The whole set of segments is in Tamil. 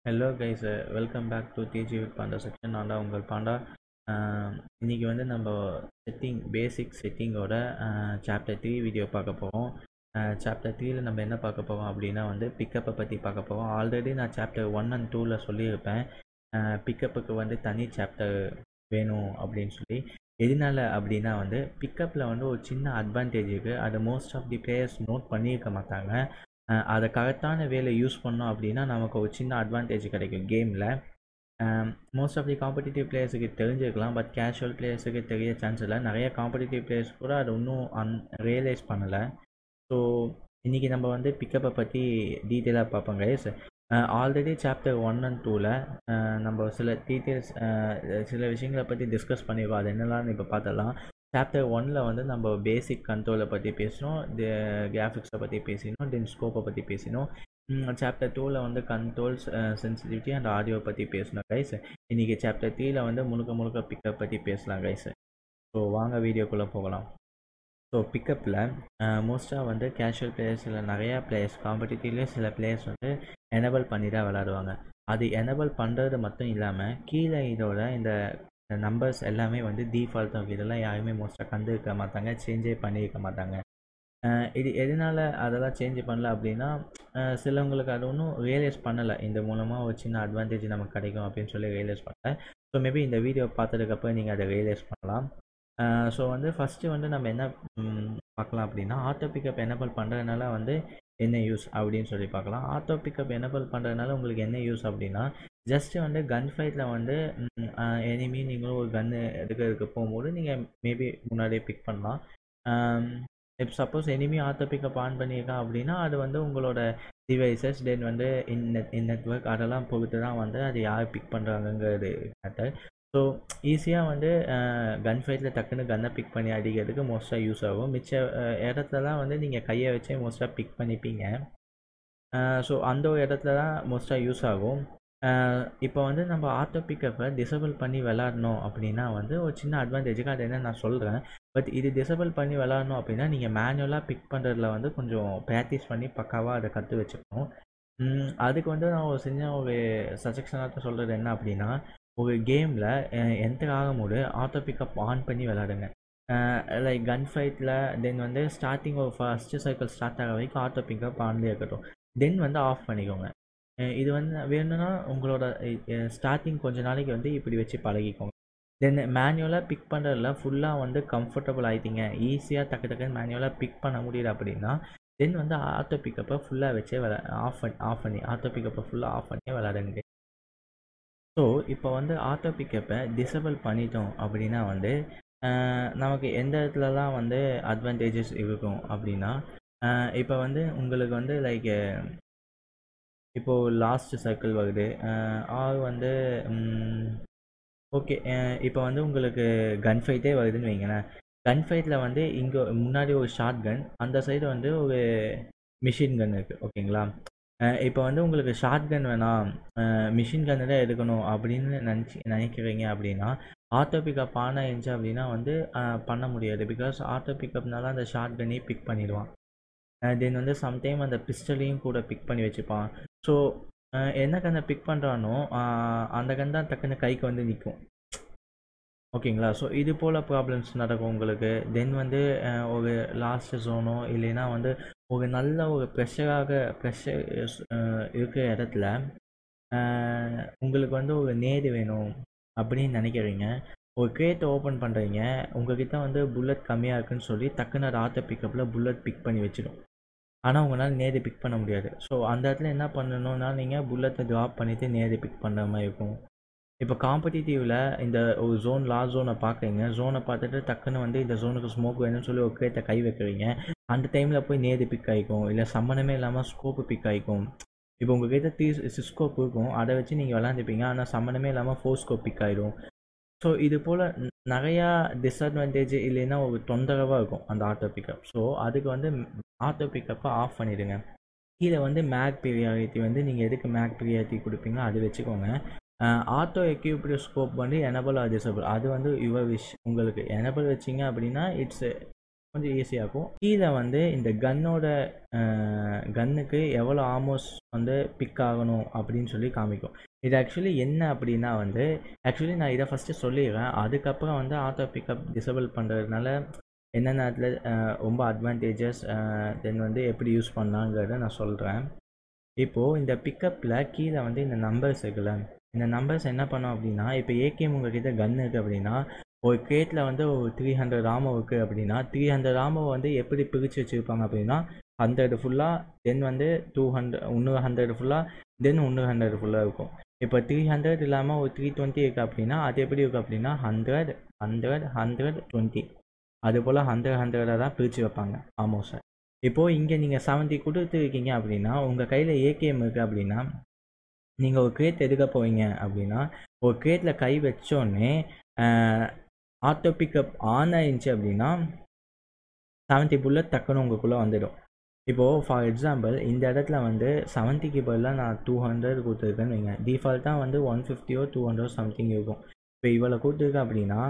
hello guys welcome back to DG with Panda section நான் தான் உங்கள் பாண்டா இன்றைக்கி வந்து நம்ம செட்டிங் பேசிக் செட்டிங்கோட சாப்டர் த்ரீ வீடியோ பார்க்க போகிறோம் சாப்டர் த்ரீயில் நம்ம என்ன பார்க்க போகிறோம் அப்படின்னா வந்து பிக்கப்பை பற்றி பார்க்க போகிறோம் ஆல்ரெடி நான் சாப்டர் ஒன் அண்ட் டூவில் சொல்லியிருப்பேன் பிக்கப்புக்கு வந்து தனி சாப்டர் வேணும் அப்படின்னு சொல்லி எதனால அப்படின்னா வந்து பிக்கப்பில் வந்து ஒரு சின்ன அட்வான்டேஜ் இருக்குது அதை most of the players note பண்ணியிருக்க மாட்டாங்க அதை கரெக்டான வேலை யூஸ் பண்ணோம் அப்படின்னா நமக்கு ஒரு சின்ன அட்வான்டேஜ் கிடைக்கும் கேமில் மோஸ்ட் ஆஃப் தி காம்படிட்டிவ் பிளேயர்ஸுக்கு தெரிஞ்சிருக்கலாம் பட் கேஷுவல் பிளேயர்ஸுக்கு தெரிய சான்ஸ் இல்லை நிறைய காம்படிட்டிவ் பிளேயர்ஸ் கூட அதை இன்னும் அன் ரியலைஸ் பண்ணலை ஸோ இன்றைக்கி நம்ம வந்து பிக்கப்பை பற்றி டீட்டெயிலாக பார்ப்போம் guys already chapter one and டூவில் நம்ம சில டீட்டெயில்ஸ் சில விஷயங்களை பற்றி டிஸ்கஸ் பண்ணிடுவோம் அது என்னெல்லாம் இப்போ பார்த்தலாம் சாப்டர் ஒனில் வந்து நம்ம பேசிக் கண்ட்ரோலை பற்றி பேசினோம் கிராஃபிக்ஸை பற்றி பேசினோம் தென் ஸ்கோப்பை பற்றி பேசினோம் சாப்டர் டூவில் வந்து கண்ட்ரோல்ஸ் சென்சிட்டிவிட்டி அண்ட் ஆடியோ பற்றி பேசணும் கைஸ் இன்றைக்கி சாப்டர் த்ரீயில் வந்து முழுக்க முழுக்க பிக்கப் பற்றி பேசலாம் கைஸ் ஸோ வாங்க வீடியோக்குள்ளே போகலாம் ஸோ பிக்கப்பில் மோஸ்ட்டாக வந்து கேஷுவல் பிளேயர்ஸில் நிறையா பிளேயர்ஸ் காம்படிட்டிவ்லேயே சில பிளேயர்ஸ் வந்து எனபிள் பண்ணி தான் விளாடுவாங்க அது எனபிள் பண்ணுறது மட்டும் இல்லாமல் கீழே இதோட இந்த நம்பர்ஸ் எல்லாமே வந்து டிஃபால்ட் ஆகும் இதெல்லாம் யாருமே மோஸ்ட்டாக கண்டுருக்க மாட்டாங்க சேஞ்சே பண்ணியிருக்க மாட்டாங்க இது எதனால் அதெல்லாம் சேஞ்ச் பண்ணல அப்படின்னா சிலவங்களுக்கு அது ஒன்றும் ரியலைஸ் பண்ணலை இந்த மூலமாக ஒரு சின்ன அட்வான்டேஜ் நமக்கு கிடைக்கும் அப்படின்னு சொல்லி ரியலைஸ் பண்ணல ஸோ மேபி இந்த வீடியோ பார்த்ததுக்கப்புறம் நீங்கள் அதை ரியலைஸ் பண்ணலாம் ஸோ வந்து ஃபஸ்ட்டு வந்து நம்ம என்ன பார்க்கலாம் அப்படின்னா ஆட்டோ பிக்கப் எனபிள் பண்ணுறதுனால வந்து என்ன யூஸ் அப்படின்னு சொல்லி பார்க்கலாம் ஆட்டோ பிக்கப் எனபிள் பண்ணுறதுனால உங்களுக்கு என்ன யூஸ் அப்படின்னா ஜஸ்ட்டு வந்து கன் ஃபைட்டில் வந்து எனிமி நீங்களும் ஒரு கன்று எடுக்கிறதுக்கு போகும்போது நீங்கள் மேபி முன்னாடியே பிக் பண்ணலாம் இப்போ suppose enemy auto pickup on பண்ணியிருக்கான் அப்படின்னா அது வந்து உங்களோட டிவைசஸ் தென் வந்து இன் நெட் இன் நெட்ஒர்க் அதெல்லாம் பொறுத்து தான் வந்து அது யார் பிக் பண்ணுறாங்கங்கிறது மேட்டர் ஸோ ஈஸியாக வந்து கன் ஃபைட்டில் டக்குன்னு கன்னை பிக் பண்ணி அடிக்கிறதுக்கு மோஸ்ட்டாக யூஸ் ஆகும் மிச்ச இடத்துலலாம் வந்து நீங்கள் கையை வச்சே மோஸ்ட்டாக பிக் பண்ணிப்பீங்க ஸோ அந்த ஒரு இடத்துல தான் மோஸ்ட்டாக யூஸ் ஆகும் இப்போ வந்து நம்ம ஆட்டோ பிக்கப்பை டிசபிள் பண்ணி விளாடணும் அப்படின்னா வந்து ஒரு சின்ன அட்வான்டேஜுக்கு அது என்ன நான் சொல்கிறேன் பட் இது டிசபிள் பண்ணி விளாடணும் அப்படின்னா நீங்கள் மேனுவலாக பிக் பண்ணுறதுல வந்து கொஞ்சம் ப்ராக்டிஸ் பண்ணி பக்காவாக அதை கற்று வச்சுக்கணும் அதுக்கு வந்து நான் ஒரு சின்ன ஒரு சஜெக்ஷனாக சொல்கிறது என்ன அப்படின்னா ஒரு கேமில் என்டர் ஆகும்போது ஆட்டோ பிக்கப் ஆன் பண்ணி விளாடுங்க லைக் கன் ஃபைட்டில் தென் வந்து ஸ்டார்டிங் ஒரு ஃபஸ்ட்டு சைக்கிள் ஸ்டார்ட் ஆக வரைக்கும் ஆட்டோ பிக்கப் ஆன்லேயே இருக்கட்டும் தென் வந்து ஆஃப் பண்ணிக்கோங்க இது வந்து வேணும்னா உங்களோட ஸ்டார்டிங் கொஞ்ச நாளைக்கு வந்து இப்படி வச்சு பழகிக்கோங்க தென் மேனுவலாக பிக் பண்ணுறதுல ஃபுல்லாக வந்து கம்ஃபர்டபுள் ஆகிட்டீங்க ஈஸியாக டக்கு டக்குன்னு மேனுவலாக பிக் பண்ண முடியல அப்படின்னா தென் வந்து ஆட்டோ பிக்கப்பை ஃபுல்லாக வச்சே விளா ஆஃப் பண்ணி ஆஃப் பண்ணி ஆட்டோ பிக்கப்பை ஃபுல்லாக ஆஃப் பண்ணி விளாடுங்க ஸோ இப்போ வந்து ஆட்டோ பிக்கப்பை டிசபிள் பண்ணிட்டோம் அப்படின்னா வந்து நமக்கு எந்த இடத்துலலாம் வந்து அட்வான்டேஜஸ் இருக்கும் அப்படின்னா இப்போ வந்து உங்களுக்கு வந்து லைக் இப்போது லாஸ்ட் சர்க்கிள் வருது ஆர் வந்து ஓகே இப்போ வந்து உங்களுக்கு கன் ஃபைட்டே வருதுன்னு வைங்களேன் கன் ஃபைட்டில் வந்து இங்கே முன்னாடி ஒரு ஷார்ட் கன் அந்த சைடு வந்து ஒரு மிஷின் கன் இருக்குது ஓகேங்களா இப்போ வந்து உங்களுக்கு ஷார்ட் கன் வேணாம் மிஷின் கன்னு தான் எடுக்கணும் அப்படின்னு நினச்சி நினைக்கிறீங்க அப்படின்னா ஆட்டோ பிக்கப் ஆன் ஆயிடுச்சு அப்படின்னா வந்து பண்ண முடியாது பிகாஸ் ஆட்டோ பிக்கப்னால அந்த ஷார்ட் கன்னையும் பிக் பண்ணிடுவான் தென் வந்து சம்டைம் அந்த பிஸ்டலையும் கூட பிக் பண்ணி வச்சுப்பான் ஸோ என்ன கண்ணை பிக் பண்ணுறானோ அந்த கண் தான் டக்குன்னு கைக்கு வந்து நிற்கும் ஓகேங்களா ஸோ இது போல் ப்ராப்ளம்ஸ் நடக்கும் உங்களுக்கு தென் வந்து ஒரு லாஸ்ட் ஜோனோ இல்லைன்னா வந்து ஒரு நல்ல ஒரு ப்ரெஷராக ப்ரெஷர் இருக்கிற இடத்துல உங்களுக்கு வந்து ஒரு நேடு வேணும் அப்படின்னு நினைக்கிறீங்க ஒரு கிரேட்டை ஓப்பன் பண்ணுறீங்க உங்ககிட்ட வந்து புல்லட் கம்மியாக இருக்குன்னு சொல்லி டக்குன்னு அது ஆட்டோ பிக்கப்பில் புல்லட் பிக் பண்ணி வச்சிடும் ஆனால் உங்களால் நேரு பிக் பண்ண முடியாது ஸோ அந்த இடத்துல என்ன பண்ணணும்னா நீங்கள் புல்லத்தை ட்ராப் பண்ணிவிட்டு நேரு பிக் பண்ணுற மாதிரி இருக்கும் இப்போ காம்படிட்டிவில் இந்த ஒரு ஜோன் லாஸ்ட் ஜோனை பார்க்குறீங்க ஜோனை பார்த்துட்டு டக்குன்னு வந்து இந்த ஜோனுக்கு ஸ்மோக் வேணும்னு சொல்லி ஒரு கிரேட்டை கை வைக்கிறீங்க அந்த டைமில் போய் நேரு பிக் ஆகிக்கும் இல்லை சம்மந்தமே இல்லாமல் ஸ்கோப்பு பிக் ஆகிக்கும் இப்போ உங்கள் கிட்ட த்ரீ ஸ்கோப் இருக்கும் அதை வச்சு நீங்கள் விளாண்டுப்பீங்க ஆனால் சம்மந்தமே இல்லாமல் ஃபோர் ஸ்கோப் பிக் ஆகிடும் ஸோ இது போல் நிறையா டிஸ்அட்வான்டேஜ் இல்லைன்னா ஒரு தொந்தரவாக இருக்கும் அந்த ஆட்டோ பிக்கப் ஸோ அதுக்கு வந்து ஆட்டோ பிக்கப்பை ஆஃப் பண்ணிவிடுங்க கீழே வந்து மேக் ப்ரியாரிட்டி வந்து நீங்கள் எதுக்கு மேக் ப்ரியாரிட்டி கொடுப்பீங்களோ அது வச்சுக்கோங்க ஆட்டோ எக்யூப்டு ஸ்கோப் வந்து எனபிள் ஆர் டிசபிள் அது வந்து யுவர் விஷ் உங்களுக்கு எனபிள் வச்சிங்க அப்படின்னா இட்ஸ் கொஞ்சம் ஈஸியாக இருக்கும் கீழே வந்து இந்த கன்னோட கன்னுக்கு எவ்வளோ ஆமோஸ் வந்து பிக் ஆகணும் அப்படின்னு சொல்லி காமிக்கும் இது ஆக்சுவலி என்ன அப்படின்னா வந்து ஆக்சுவலி நான் இதை ஃபஸ்ட்டு சொல்லிடுறேன் அதுக்கப்புறம் வந்து ஆட்டோ பிக்கப் டிசபிள் பண்ணுறதுனால என்னென்ன அதில் ரொம்ப அட்வான்டேஜஸ் தென் வந்து எப்படி யூஸ் பண்ணலாங்கிறத நான் சொல்கிறேன் இப்போது இந்த பிக்கப்பில் கீழே வந்து இந்த நம்பர்ஸ் இருக்குல்ல இந்த நம்பர்ஸ் என்ன பண்ணோம் அப்படின்னா இப்போ ஏகேஎம் உங்ககிட்ட கன் இருக்குது அப்படின்னா ஒரு கேட்டில் வந்து ஒரு த்ரீ ஹண்ட்ரட் ஆமோ இருக்குது அப்படின்னா த்ரீ ஹண்ட்ரட் ஆமோ வந்து எப்படி பிரித்து வச்சுருப்பாங்க அப்படின்னா ஹண்ட்ரட் ஃபுல்லாக தென் வந்து டூ ஹண்ட்ரட் இன்னொரு ஹண்ட்ரட் ஃபுல்லாக தென் இன்னொரு ஹண்ட்ரட் ஃபுல்லாக இருக்கும் இப்போ த்ரீ ஹண்ட்ரட் இல்லாமல் ஒரு த்ரீ டுவெண்ட்டி இருக்குது அப்படின்னா அது எப்படி இருக்குது அப்படின்னா ஹண்ட்ரட் ஹண்ட்ரட் ஹண்ட்ரட் டுவெண்ட்டி அது போல் ஹண்ட்ரட் ஹண்ட்ரடாக தான் பிரித்து வைப்பாங்க ஆமாம் சார் இப்போது இங்கே நீங்கள் செவன்ட்டி கொடுத்துருக்கீங்க அப்படின்னா உங்கள் கையில் ஏகேஎம் இருக்குது அப்படின்னா நீங்கள் ஒரு கிரேட் எடுக்க போவீங்க அப்படின்னா ஒரு கிரேட்டில் கை வச்சோடனே ஆட்டோ பிக்கப் ஆன் ஆயிடுச்சு அப்படின்னா செவன்ட்டி புல்லட் டக்குன்னு உங்களுக்குள்ளே வந்துடும் இப்போது ஃபார் எக்ஸாம்பிள் இந்த இடத்துல வந்து செவன்ட்டிக்கு பதிலாக நான் டூ ஹண்ட்ரட் கொடுத்துருக்கேன்னு வைங்க டிஃபால்ட்டாக வந்து ஒன் ஃபிஃப்டியோ டூ ஹண்ட்ரட் சம்திங் இருக்கும் இப்போ இவ்வளோ கொடுத்துருக்கேன் அப்படின்னா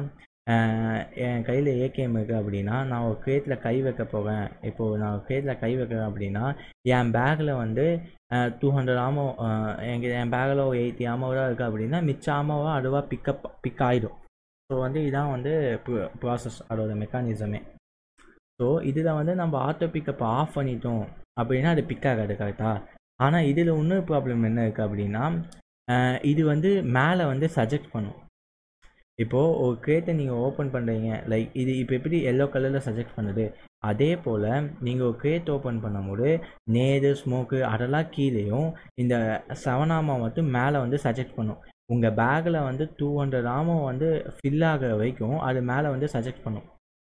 என் கையில் ஏகேஎம் இருக்குது அப்படின்னா நான் ஒரு கிரேட்டில் கை வைக்க போகிறேன் இப்போது நான் கிரேட்டில் கை வைக்கிறேன் அப்படின்னா என் பேக்கில் வந்து டூ ஹண்ட்ரட் ஆமோ எங்கள் என் பேக்கில் ஒரு எயிட்டி ஆமோ தான் இருக்குது அப்படின்னா மிச்ச ஆமோவாக அதுவாக பிக்கப் பிக் ஆகிடும் ஸோ வந்து இதான் வந்து ப்ராசஸ் அதோட மெக்கானிசமே ஸோ இதில் வந்து நம்ம ஆட்டோ பிக்கப் ஆஃப் பண்ணிட்டோம் அப்படின்னா அது பிக் ஆகாது கரெக்டாக ஆனால் இதில் இன்னொரு ப்ராப்ளம் என்ன இருக்குது அப்படின்னா இது வந்து மேலே வந்து சஜெக்ட் பண்ணும் இப்போது ஒரு கிரேட்டை நீங்கள் ஓப்பன் பண்ணுறீங்க லைக் இது இப்போ எப்படி எல்லோ கலரில் சஜெக்ட் பண்ணுது அதே போல் நீங்கள் ஒரு கிரேட் ஓப்பன் பண்ணும்போது நேரு ஸ்மோக்கு அதெல்லாம் கீழேயும் இந்த செவனாமா மட்டும் மேலே வந்து சஜெக்ட் பண்ணும் உங்கள் பேக்கில் வந்து டூ ஹண்ட்ரட் ஆமோ வந்து ஃபில் ஆகிற வரைக்கும் அது மேலே வந்து சஜெக்ட் பண்ணும்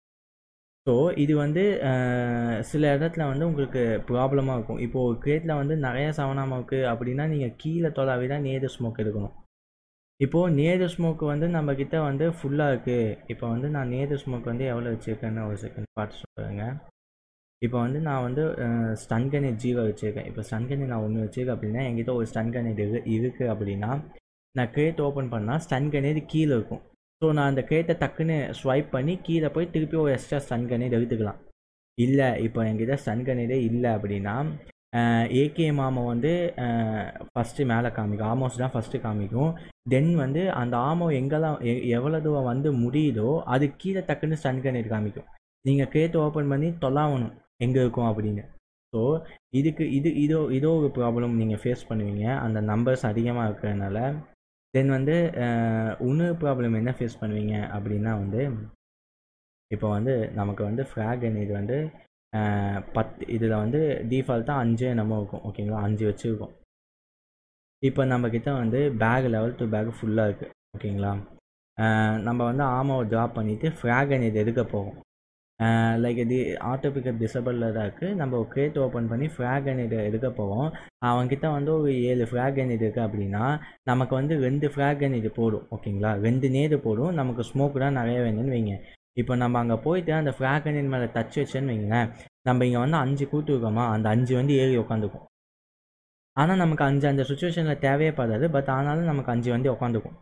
ஸோ இது வந்து சில இடத்துல வந்து உங்களுக்கு ப்ராப்ளமாக இருக்கும் இப்போது ஒரு கிரேட்டில் வந்து நிறைய செவனாமா இருக்குது அப்படின்னா நீங்கள் கீழே தொலாவி தான் நேரு ஸ்மோக் எடுக்கணும் இப்போது நேரு ஸ்மோக் வந்து நம்மக்கிட்ட வந்து ஃபுல்லாக இருக்குது இப்போ வந்து நான் நேரு ஸ்மோக் வந்து எவ்வளோ வச்சுருக்கேன்னு ஒரு செகண்ட் பார்த்து சொல்லுங்க இப்போ வந்து நான் வந்து ஸ்டன் கனெட் ஜீரோ வச்சுருக்கேன் இப்போ ஸ்டன் கனெட் நான் ஒன்று வச்சுருக்கேன் அப்படின்னா என்கிட்ட ஒரு ஸ்டன் கனெட் இரு இருக்குது அப்படின்னா நான் கிரேட் ஓப்பன் பண்ணால் ஸ்டன் கனெட் கீழே இருக்கும் ஸோ நான் அந்த கிரேட்டை டக்குன்னு ஸ்வைப் பண்ணி கீழே போய் திருப்பி ஒரு எக்ஸ்ட்ரா ஸ்டன் கனெட் எடுத்துக்கலாம் இல்லை இப்போ என்கிட்ட ஸ்டன் கனெடே இல்லை அப்படின்னா ஏகே மாமா வந்து ஃபஸ்ட்டு மேலே காமிக்கும் ஆமோஸ் தான் ஃபஸ்ட்டு காமிக்கும் தென் வந்து அந்த ஆமோ எங்கெல்லாம் எ எவ்வளோ தூரம் வந்து முடியுதோ அது கீழே டக்குன்னு ஸ்டன் கனெக்ட் காமிக்கும் நீங்கள் கேட்டு ஓப்பன் பண்ணி தொல்லாவணும் எங்கே இருக்கும் அப்படின்னு ஸோ இதுக்கு இது இதோ இதோ ஒரு ப்ராப்ளம் நீங்கள் ஃபேஸ் பண்ணுவீங்க அந்த நம்பர்ஸ் அதிகமாக இருக்கிறதுனால தென் வந்து இன்னொரு ப்ராப்ளம் என்ன ஃபேஸ் பண்ணுவீங்க அப்படின்னா வந்து இப்போ வந்து நமக்கு வந்து ஃப்ராக் இது வந்து பத்து இதில் வந்து டிஃபால்ட்டாக அஞ்சு நம்ம இருக்கும் ஓகேங்களா அஞ்சு வச்சுருக்கோம் இப்போ நம்மக்கிட்ட வந்து பேக் லெவல் டு பேக் ஃபுல்லாக இருக்குது ஓகேங்களா நம்ம வந்து ஆமாவை ட்ராப் பண்ணிவிட்டு ஃப்ராகன் இது எடுக்க போகும் லைக் இது ஆட்டோ பிக்கப் டிசபிளில் தான் இருக்குது நம்ம ஒரு கிரேட் ஓப்பன் பண்ணி ஃப்ராகன் இது எடுக்க போவோம் அவங்கக்கிட்ட வந்து ஒரு ஏழு ஃப்ராகன் இது இருக்குது அப்படின்னா நமக்கு வந்து ரெண்டு ஃப்ராகன் இது போடும் ஓகேங்களா ரெண்டு நேரு போடும் நமக்கு ஸ்மோக் தான் நிறைய வேணும்னு வைங்க இப்போ நம்ம அங்கே போயிட்டு அந்த ஃப்ராகனின் மேலே டச் வச்சேன்னு வைங்களேன் நம்ம இங்கே வந்து அஞ்சு கூட்டுருக்கோமா அந்த அஞ்சு வந்து ஏறி உட்காந்துக்கும் ஆனால் நமக்கு அஞ்சு அந்த சுச்சுவேஷனில் தேவையே படாது பட் ஆனாலும் நமக்கு அஞ்சு வந்து உட்காந்துக்கும்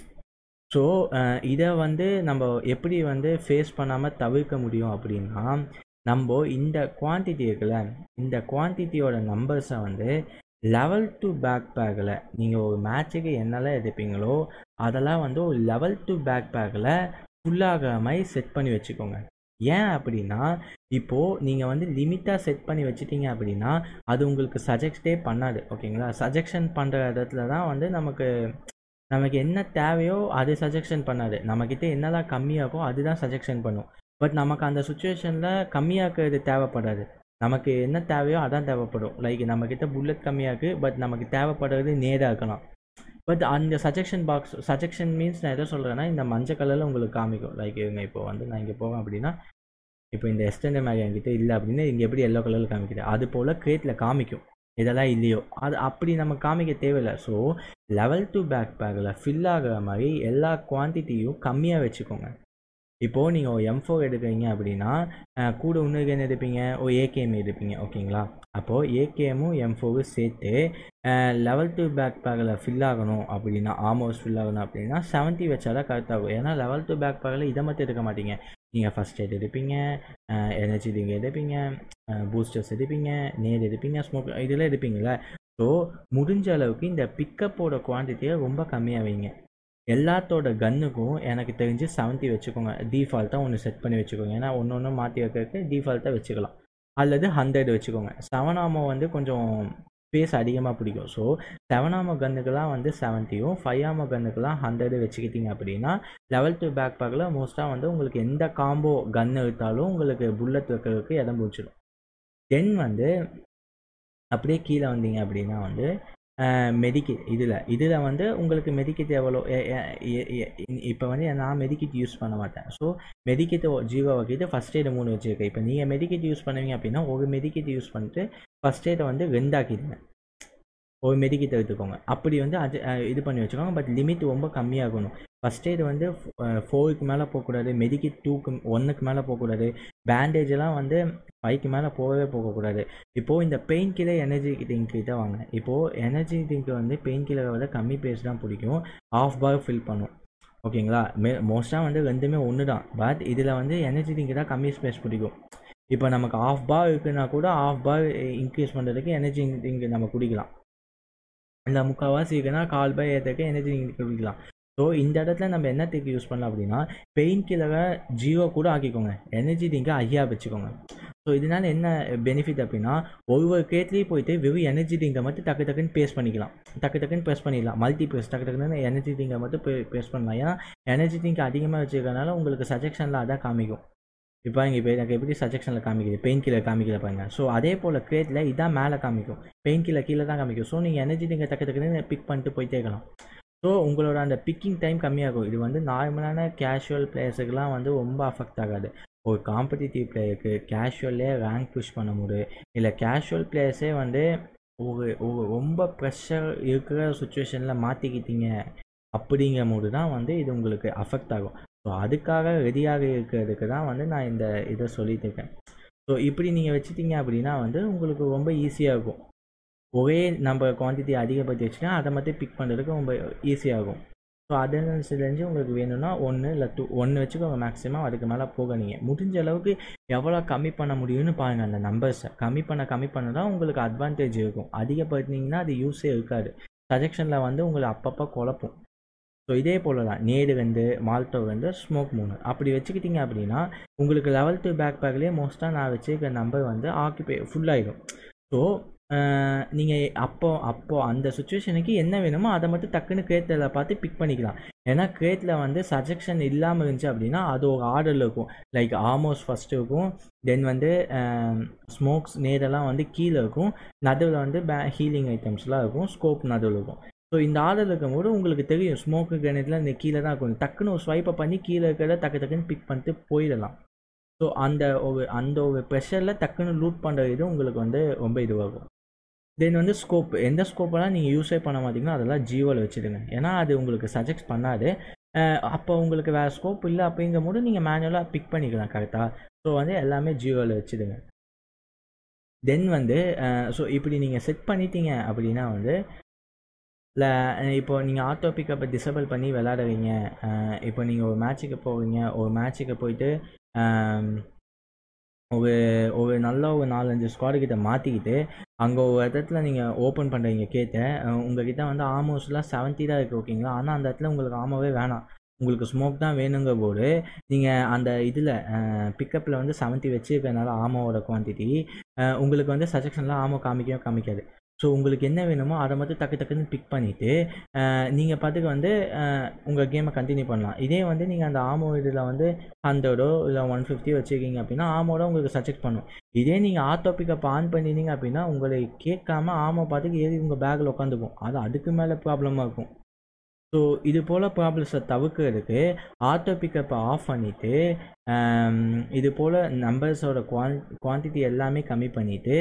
ஸோ இதை வந்து நம்ம எப்படி வந்து ஃபேஸ் பண்ணாமல் தவிர்க்க முடியும் அப்படின்னா நம்ம இந்த குவான்டிட்டி இருக்குல்ல இந்த குவான்டிட்டியோட நம்பர்ஸை வந்து லெவல் டு பேக் பேக்கில் நீங்கள் ஒரு மேட்ச்சுக்கு என்னெல்லாம் எடுப்பீங்களோ அதெல்லாம் வந்து ஒரு லெவல் டு பேக் பேக்கில் ஃபுல்லாகிற மாதிரி செட் பண்ணி வச்சுக்கோங்க ஏன் அப்படின்னா இப்போது நீங்கள் வந்து லிமிட்டாக செட் பண்ணி வச்சிட்டீங்க அப்படின்னா அது உங்களுக்கு சஜெக்டே பண்ணாது ஓகேங்களா சஜெக்ஷன் பண்ணுற இடத்துல தான் வந்து நமக்கு நமக்கு என்ன தேவையோ அது சஜெக்ஷன் பண்ணாது நம்மக்கிட்ட என்னெல்லாம் கம்மியாகும் அதுதான் சஜெக்ஷன் பண்ணும் பட் நமக்கு அந்த சுச்சுவேஷனில் கம்மியாக்குறது தேவைப்படாது நமக்கு என்ன தேவையோ அதான் தேவைப்படும் லைக் நம்மக்கிட்ட புல்லட் கம்மியாக்கு பட் நமக்கு தேவைப்படுறது நேராக இருக்கலாம் பட் அந்த சஜெக்ஷன் பாக்ஸ் சஜெக்ஷன் மீன்ஸ் நான் எதை சொல்கிறேன்னா இந்த மஞ்சள் கலரில் உங்களுக்கு காமிக்கும் லைக் இவங்க இப்போ வந்து நான் இங்கே போவேன் அப்படின்னா இப்போ இந்த எக்ஸ்டெண்டர் மேக் என்கிட்ட இல்லை அப்படின்னு இங்கே எப்படி எல்லோ கலரில் காமிக்குது அது போல் கிரேட்டில் காமிக்கும் இதெல்லாம் இல்லையோ அது அப்படி நம்ம காமிக்க தேவையில்லை ஸோ லெவல் டு பேக் பேக்கில் ஃபில் ஆகிற மாதிரி எல்லா குவான்டிட்டியும் கம்மியாக வச்சுக்கோங்க இப்போது நீங்கள் ஒரு எம் ஃபோர் எடுக்கிறீங்க அப்படின்னா கூட இன்னொரு என்ன எடுப்பீங்க ஒரு ஏகேஎம் எடுப்பீங்க ஓகேங்களா அப்போது ஏகேஎம்மும் எம் ஃபோரும் சேர்த்து லெவல் டூ பேக் பேக்கில் ஃபில் ஆகணும் அப்படின்னா ஆமோஸ் ஃபில் ஆகணும் அப்படின்னா செவன்ட்டி வச்சா தான் கரெக்டாகும் ஏன்னா லெவல் டூ பேக் பேக்கில் இதை மட்டும் எடுக்க மாட்டீங்க நீங்கள் ஃபஸ்ட் எய்ட் எடுப்பீங்க எனர்ஜி ட்ரிங்க் எடுப்பீங்க பூஸ்டர்ஸ் எடுப்பீங்க நேர் எடுப்பீங்க ஸ்மோக் இதெல்லாம் எடுப்பீங்களே ஸோ முடிஞ்ச அளவுக்கு இந்த பிக்கப்போட குவான்டிட்டியை ரொம்ப கம்மியாக வைங்க எல்லாத்தோட கன்னுக்கும் எனக்கு தெரிஞ்சு செவன்ட்டி வச்சுக்கோங்க டிஃபால்ட்டாக ஒன்று செட் பண்ணி வச்சுக்கோங்க ஏன்னா ஒன்று ஒன்று மாற்றி வைக்கிறதுக்கு டிஃபால்ட்டாக வச்சுக்கலாம் அல்லது ஹண்ட்ரட் வச்சுக்கோங்க செவன் ஆமோ வந்து கொஞ்சம் ஸ்பேஸ் அதிகமாக பிடிக்கும் ஸோ செவன் ஆமோ கன்னுக்கெல்லாம் வந்து செவன்ட்டியும் ஃபைவ் ஆமோ கன்னுக்கெல்லாம் ஹண்ட்ரடு வச்சுக்கிட்டீங்க அப்படின்னா லெவல் டூ பேக் பேக்கில் மோஸ்ட்டாக வந்து உங்களுக்கு எந்த காம்போ கன் எடுத்தாலும் உங்களுக்கு புல்லட் வைக்கிறதுக்கு இடம் பிடிச்சிடும் தென் வந்து அப்படியே கீழே வந்தீங்க அப்படின்னா வந்து மெடிக்கிட் இதில் இதில் வந்து உங்களுக்கு மெடிக்கிட் எவ்வளோ இப்போ வந்து நான் மெடிக்கிட் யூஸ் பண்ண மாட்டேன் ஸோ மெடிக்கிட் ஜீவோ வகைட்டு ஃபஸ்ட் எய்டு மூணு வச்சுருக்கேன் இப்போ நீங்கள் மெடிக்கிட் யூஸ் பண்ணுவீங்க அப்படின்னா ஒரு மெடிக்கிட் யூஸ் பண்ணிட்டு ஃபஸ்ட் எய்டை வந்து ரெண்டாக்கிடுங்க ஒரு மெடிக்கிட் எடுத்துக்கோங்க அப்படி வந்து அது இது பண்ணி வச்சுக்கோங்க பட் லிமிட் ரொம்ப கம்மியாகணும் ஃபஸ்ட் எய்டு வந்து ஃபோருக்கு மேலே போகக்கூடாது மெடிக்கிட் டூக்கு ஒன்றுக்கு மேலே போகக்கூடாது பேண்டேஜெல்லாம் வந்து ஃபைவ்க்கு மேலே போகவே போகக்கூடாது இப்போது இந்த பெயின் கில்லர் எனர்ஜி ட்ரிங்க் கிட்ட வாங்க இப்போது எனர்ஜி ட்ரிங்க் வந்து பெயின் கில்லரை விட கம்மி பேஸ் தான் பிடிக்கும் ஆஃப் பார் ஃபில் பண்ணும் ஓகேங்களா மே மோஸ்ட்டாக வந்து ரெண்டுமே ஒன்று தான் பட் இதில் வந்து எனர்ஜி ட்ரிங்க் தான் கம்மி ஸ்பேஸ் பிடிக்கும் இப்போ நமக்கு ஆஃப் பார் இருக்குன்னா கூட ஆஃப் பார் இன்க்ரீஸ் பண்ணுறதுக்கு எனர்ஜி ட்ரிங்க் நம்ம குடிக்கலாம் இல்லை முக்கால்வாசி இருக்குன்னா கால் பாய் ஏற்றுக்கு எனர்ஜி ட்ரிங்க் குடிக்கலாம் ஸோ இந்த இடத்துல நம்ம என்னத்துக்கு யூஸ் பண்ணலாம் அப்படின்னா பெயின் கில்லரை ஜீரோ கூட ஆக்கிக்கோங்க எனர்ஜி ட்ரிங்கை ஐயா வச்சுக்கோங்க ஸோ இதனால என்ன பெனிஃபிட் அப்படின்னா ஒவ்வொரு கேட்லேயும் போயிட்டு வெறும் எனர்ஜி ட்ரிங்கை மட்டும் டக்கு டக்குன்னு பேஸ் பண்ணிக்கலாம் டக்கு டக்குன்னு ப்ரெஸ் பண்ணிடலாம் மல்டி ப்ரெஸ் டக்கு டக்குன்னு எனர்ஜி ட்ரிங்கை மட்டும் ப்ரெஸ் பண்ணலாம் ஏன்னா எனர்ஜி ட்ரிங்க் அதிகமாக வச்சுருக்கனால உங்களுக்கு சஜெக்ஷனில் அதான் காமிக்கும் இப்போ இங்கே இப்போ எனக்கு எப்படி சஜெக்ஷனில் காமிக்குது பெயின் கீழே காமிக்கல பாருங்க ஸோ அதே போல் கிரேட்டில் இதான் மேலே காமிக்கும் பெயின் கீழே கீழே தான் காமிக்கும் ஸோ நீங்கள் எனர்ஜி நீங்கள் டக்கு டக்குன்னு பிக் பண்ணிட்டு போயிட்டே இருக்கலாம் ஸோ உங்களோட அந்த பிக்கிங் டைம் கம்மியாகும் இது வந்து நார்மலான கேஷுவல் பிளேயர்ஸுக்கெலாம் வந்து ரொம்ப அஃபெக்ட் ஆகாது ஒரு காம்படிட்டிவ் பிளேயருக்கு கேஷுவல்லே ரேங்க் புஷ் பண்ண முடியும் இல்லை கேஷுவல் பிளேயர்ஸே வந்து ஒரு ஒரு ரொம்ப ப்ரெஷர் இருக்கிற சுச்சுவேஷனில் மாற்றிக்கிட்டீங்க அப்படிங்கும் போது தான் வந்து இது உங்களுக்கு அஃபெக்ட் ஆகும் ஸோ அதுக்காக ரெடியாக இருக்கிறதுக்கு தான் வந்து நான் இந்த இதை சொல்லிட்டு இருக்கேன் ஸோ இப்படி நீங்கள் வச்சுட்டீங்க அப்படின்னா வந்து உங்களுக்கு ரொம்ப ஈஸியாக இருக்கும் ஒரே நம்ம குவான்டிட்டி அதிகப்படுத்தி வச்சுன்னா அதை மட்டும் பிக் பண்ணுறதுக்கு ரொம்ப ஈஸியாகும் ஸோ அதெல்லாம் செஞ்சு உங்களுக்கு வேணும்னா ஒன்று இல்லை டூ ஒன்று வச்சுக்கோங்க மேக்ஸிமம் அதுக்கு மேலே போக நீங்கள் முடிஞ்ச அளவுக்கு எவ்வளோ கம்மி பண்ண முடியும்னு பாருங்கள் அந்த நம்பர்ஸை கம்மி பண்ண கம்மி பண்ண தான் உங்களுக்கு அட்வான்டேஜ் இருக்கும் அதிகப்படுத்தினீங்கன்னா அது யூஸே இருக்காது சஜெக்ஷனில் வந்து உங்களை அப்பப்போ குழப்பும் ஸோ இதே போல் தான் நேடு வந்து மால்டோ வந்து ஸ்மோக் மூணு அப்படி வச்சுக்கிட்டிங்க அப்படின்னா உங்களுக்கு லெவல் டூ பேக் பேக்லேயே மோஸ்ட்டாக நான் வச்சுருக்க நம்பர் வந்து ஆக்கிபை ஃபுல்லாகிடும் ஸோ நீங்கள் அப்போ அப்போது அந்த சுச்சுவேஷனுக்கு என்ன வேணுமோ அதை மட்டும் டக்குன்னு கிரேட்டில் பார்த்து பிக் பண்ணிக்கலாம் ஏன்னா கிரேட்டில் வந்து சஜெக்ஷன் இல்லாமல் இருந்துச்சு அப்படின்னா அது ஒரு ஆர்டரில் இருக்கும் லைக் ஆமோஸ் ஃபஸ்ட்டு இருக்கும் தென் வந்து ஸ்மோக்ஸ் நேரெல்லாம் வந்து கீழே இருக்கும் நடுவில் வந்து பே ஹீலிங் ஐட்டம்ஸ்லாம் இருக்கும் ஸ்கோப் நடுவில் இருக்கும் ஸோ இந்த ஆர்டர் இருக்கும்போது உங்களுக்கு தெரியும் ஸ்மோக்கு கிரனேட்லாம் இந்த கீழே தான் இருக்கும் டக்குன்னு ஒரு ஸ்வைப்பை பண்ணி கீழே இருக்கிறத டக்கு டக்குன்னு பிக் பண்ணிட்டு போயிடலாம் ஸோ அந்த ஒரு அந்த ஒரு ப்ரெஷரில் டக்குன்னு லூட் பண்ணுற இது உங்களுக்கு வந்து ரொம்ப இதுவாகும் தென் வந்து ஸ்கோப் எந்த ஸ்கோப்பெல்லாம் நீங்கள் யூஸே பண்ண மாட்டீங்கன்னா அதெல்லாம் ஜியோவில் வச்சுடுங்க ஏன்னா அது உங்களுக்கு சஜெக்ட் பண்ணாது அப்போ உங்களுக்கு வேறு ஸ்கோப் இல்லை அப்படிங்கும் போது நீங்கள் மேனுவலாக பிக் பண்ணிக்கலாம் கரெக்டாக ஸோ வந்து எல்லாமே ஜியோவில் வச்சுடுங்க தென் வந்து ஸோ இப்படி நீங்கள் செட் பண்ணிட்டீங்க அப்படின்னா வந்து இல்லை இப்போ நீங்கள் ஆட்டோ பிக்கப்பை டிசபிள் பண்ணி விளாடுறீங்க இப்போ நீங்கள் ஒரு மேட்ச்சுக்கு போவீங்க ஒரு மேட்ச்சுக்கு போயிட்டு ஒரு ஒரு நல்ல ஒரு நாலஞ்சு ஸ்குவாடு கிட்ட மாற்றிக்கிட்டு அங்கே ஒரு இடத்துல நீங்கள் ஓப்பன் பண்ணுறீங்க கேட்ட உங்ககிட்ட வந்து ஆமோஸ்லாம் செவன்ட்டி தான் இருக்குது ஓகேங்களா ஆனால் அந்த இடத்துல உங்களுக்கு ஆமாவே வேணாம் உங்களுக்கு ஸ்மோக் தான் வேணுங்க போது நீங்கள் அந்த இதில் பிக்கப்பில் வந்து செவன்ட்டி வச்சுருக்கனால ஆமோவோட குவான்டிட்டி உங்களுக்கு வந்து சஜெக்ஷன்லாம் ஆமோ காமிக்கவே காமிக்காது ஸோ உங்களுக்கு என்ன வேணுமோ அதை மட்டும் டக்கு டக்குன்னு பிக் பண்ணிவிட்டு நீங்கள் பாட்டுக்கு வந்து உங்கள் கேமை கண்டினியூ பண்ணலாம் இதே வந்து நீங்கள் அந்த ஆமோ இதில் வந்து ஹண்ட்ரடோ இல்லை ஒன் ஃபிஃப்டி வச்சுருக்கீங்க அப்படின்னா ஆமோட உங்களுக்கு சஜெக்ட் பண்ணும் இதே நீங்கள் ஆட்டோ பிக்கப் ஆன் பண்ணிட்டீங்க அப்படின்னா உங்களை கேட்காம ஆமோ பாட்டுக்கு ஏறி உங்கள் பேக்கில் உட்காந்துக்கும் அது அதுக்கு மேலே ப்ராப்ளமாக இருக்கும் ஸோ இது போல் ப்ராப்ளம்ஸை தவிர்க்கிறதுக்கு ஆட்டோ பிக்கப்பை ஆஃப் பண்ணிவிட்டு இது போல் நம்பர்ஸோட குவான் குவான்டிட்டி எல்லாமே கம்மி பண்ணிவிட்டு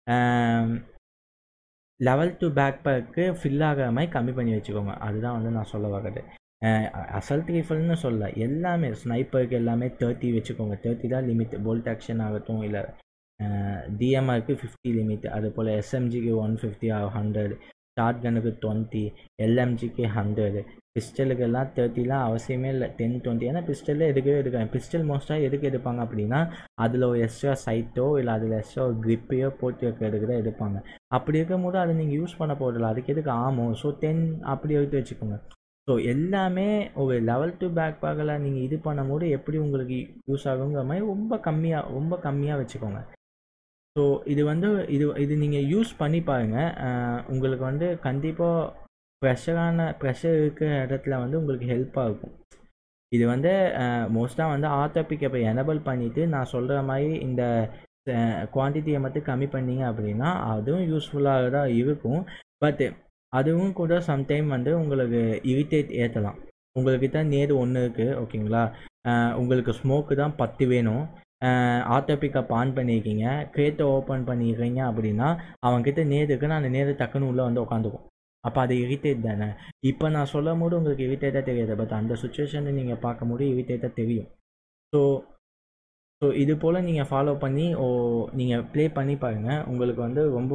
level two bag bag fill ஆகிற மாதிரி கம்மி பண்ணி வச்சுக்கோங்க அதுதான் வந்து நான் சொல்ல வர்றது அசல்ட் ரைஃபிள்னு சொல்ல எல்லாமே ஸ்னைப்பருக்கு எல்லாமே தேர்ட்டி வச்சுக்கோங்க தேர்ட்டி தான் லிமிட் போல்ட் ஆக்ஷன் ஆகட்டும் இல்லை டிஎம்ஆருக்கு ஃபிஃப்டி லிமிட் அது போல் எஸ்எம்ஜிக்கு ஒன் ஃபிஃப்டி ஹண்ட்ரட் ஷார்ட் கனுக்கு டுவெண்ட்டி எல்எம்ஜிக்கு ஹண்ட்ரடு பிஸ்டலுக்கெல்லாம் தேர்ட்டிலாம் அவசியமே இல்லை டென் டுவெண்ட்டி ஏன்னா பிஸ்டலில் எடுக்கவே எடுக்காங்க பிஸ்டல் மோஸ்ட்டாக எதுக்கு எடுப்பாங்க அப்படின்னா அதில் ஒரு எக்ஸ்ட்ரா சைட்டோ இல்லை அதில் எக்ஸ்ட்ரா ஒரு கிரிப்பையோ போட்டு வைக்கிறதுக்கு தான் எடுப்பாங்க அப்படி இருக்கும்போது அதை நீங்கள் யூஸ் பண்ண போகிறதில்ல அதுக்கு எதுக்கு ஆமோ ஸோ டென் அப்படி எடுத்து வச்சுக்கோங்க ஸோ எல்லாமே ஒரு லெவல் டூ பேக் பேக்கில் நீங்கள் இது பண்ணும்போது எப்படி உங்களுக்கு யூஸ் ஆகுங்கிற மாதிரி ரொம்ப கம்மியாக ரொம்ப கம்மியாக வச்சுக்கோங்க ஸோ இது வந்து இது இது நீங்கள் யூஸ் பண்ணி பாருங்கள் உங்களுக்கு வந்து கண்டிப்பாக ப்ரெஷரான ப்ரெஷர் இருக்கிற இடத்துல வந்து உங்களுக்கு ஹெல்ப்பாக இருக்கும் இது வந்து மோஸ்ட்டாக வந்து ஆட்டோ பிக்கப்பை எனபிள் பண்ணிவிட்டு நான் சொல்கிற மாதிரி இந்த குவான்டிட்டியை மட்டும் கம்மி பண்ணீங்க அப்படின்னா அதுவும் யூஸ்ஃபுல்லாக தான் இருக்கும் பட் அதுவும் கூட சம்டைம் வந்து உங்களுக்கு இரிட்டேட் ஏற்றலாம் உங்கள்கிட்ட நேரு ஒன்று இருக்குது ஓகேங்களா உங்களுக்கு ஸ்மோக்கு தான் பத்து வேணும் ஆட்டோ பிக்கப் ஆன் பண்ணியிருக்கீங்க கிரேட்டை ஓப்பன் பண்ணிடுறீங்க அப்படின்னா அவன்கிட்ட நேரு இருக்குன்னா அந்த நேரு டக்குன்னு உள்ளே வந்து உட்காந்துக்கும் அப்போ அது இரிட்டேட் தானே இப்போ நான் சொல்லும் போது உங்களுக்கு இரிட்டேட்டாக தெரியாது பட் அந்த சுச்சுவேஷனை நீங்கள் பார்க்கும்போது இரிட்டேட்டாக தெரியும் ஸோ ஸோ இது போல் நீங்கள் ஃபாலோ பண்ணி ஓ நீங்கள் ப்ளே பண்ணி பாருங்கள் உங்களுக்கு வந்து ரொம்ப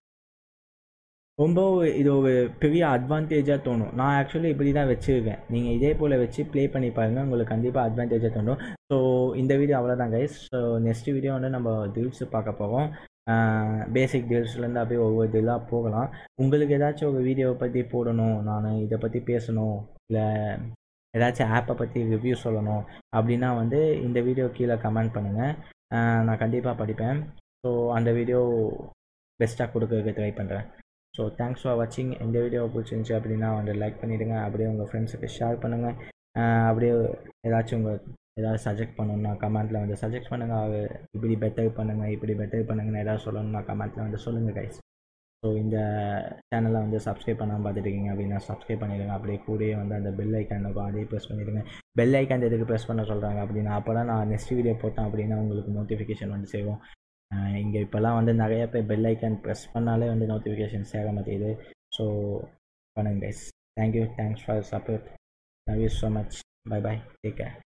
ரொம்ப இது ஒரு பெரிய அட்வான்டேஜாக தோணும் நான் ஆக்சுவலி இப்படி தான் வச்சுருக்கேன் நீங்கள் இதே போல் வச்சு ப்ளே பண்ணி பாருங்கள் உங்களுக்கு கண்டிப்பாக அட்வான்டேஜாக தோணும் ஸோ இந்த வீடியோ அவ்வளோதான் கைஸ் ஸோ நெக்ஸ்ட் வீடியோ வந்து நம்ம டில்ஸ் பார்க்க போகிறோம் பேசிக் டீல்ஸ்லேருந்து அப்படியே ஒவ்வொரு இதெல்லாம் போகலாம் உங்களுக்கு ஏதாச்சும் ஒரு வீடியோவை பற்றி போடணும் நான் இதை பற்றி பேசணும் இல்லை ஏதாச்சும் ஆப்பை பற்றி ரிவ்யூ சொல்லணும் அப்படின்னா வந்து இந்த வீடியோ கீழே கமெண்ட் பண்ணுங்கள் நான் கண்டிப்பாக படிப்பேன் ஸோ அந்த வீடியோ பெஸ்ட்டாக கொடுக்கறதுக்கு ட்ரை பண்ணுறேன் ஸோ தேங்க்ஸ் ஃபார் வாட்சிங் இந்த வீடியோ பிடிச்சிருந்துச்சி அப்படின்னா வந்து லைக் பண்ணிவிடுங்க அப்படியே உங்கள் ஃப்ரெண்ட்ஸுக்கு ஷேர் பண்ணுங்கள் அப்படியே ஏதாச்சும் உங்கள் ஏதாவது சஜெக்ட் பண்ணணும்னா கமெண்ட்டில் வந்து சஜெக்ட் பண்ணுங்கள் அது இப்படி பெட்டர் பண்ணுங்கள் இப்படி பெட்டர் பண்ணுங்கன்னு ஏதாவது சொல்லணும்னா கமெண்ட்டில் வந்து சொல்லுங்கள் கைஸ் ஸோ இந்த சேனலை வந்து சப்ஸ்கிரைப் பண்ணாமல் பார்த்துட்டு இருக்கீங்க அப்படின்னா சப்ஸ்கிரைப் பண்ணிடுங்க அப்படியே கூடயே வந்து அந்த பெல் ஐக்கான் இருக்கும் அதையும் ப்ரெஸ் பண்ணிடுங்க பெல் ஐக்கான் எதுக்கு ப்ரெஸ் பண்ண சொல்கிறாங்க அப்படின்னா அப்போ தான் நான் நெக்ஸ்ட் வீடியோ போட்டேன் அப்படின்னா உங்களுக்கு நோட்டிஃபிகேஷன் வந்து சேரும் இங்கே இப்போல்லாம் வந்து நிறைய பேர் பெல் ஐக்கான் ப்ரெஸ் பண்ணாலே வந்து நோட்டிஃபிகேஷன் சேர மாட்டேங்குது ஸோ பண்ணுங்க guys thank you thanks for support love you so much bye bye take care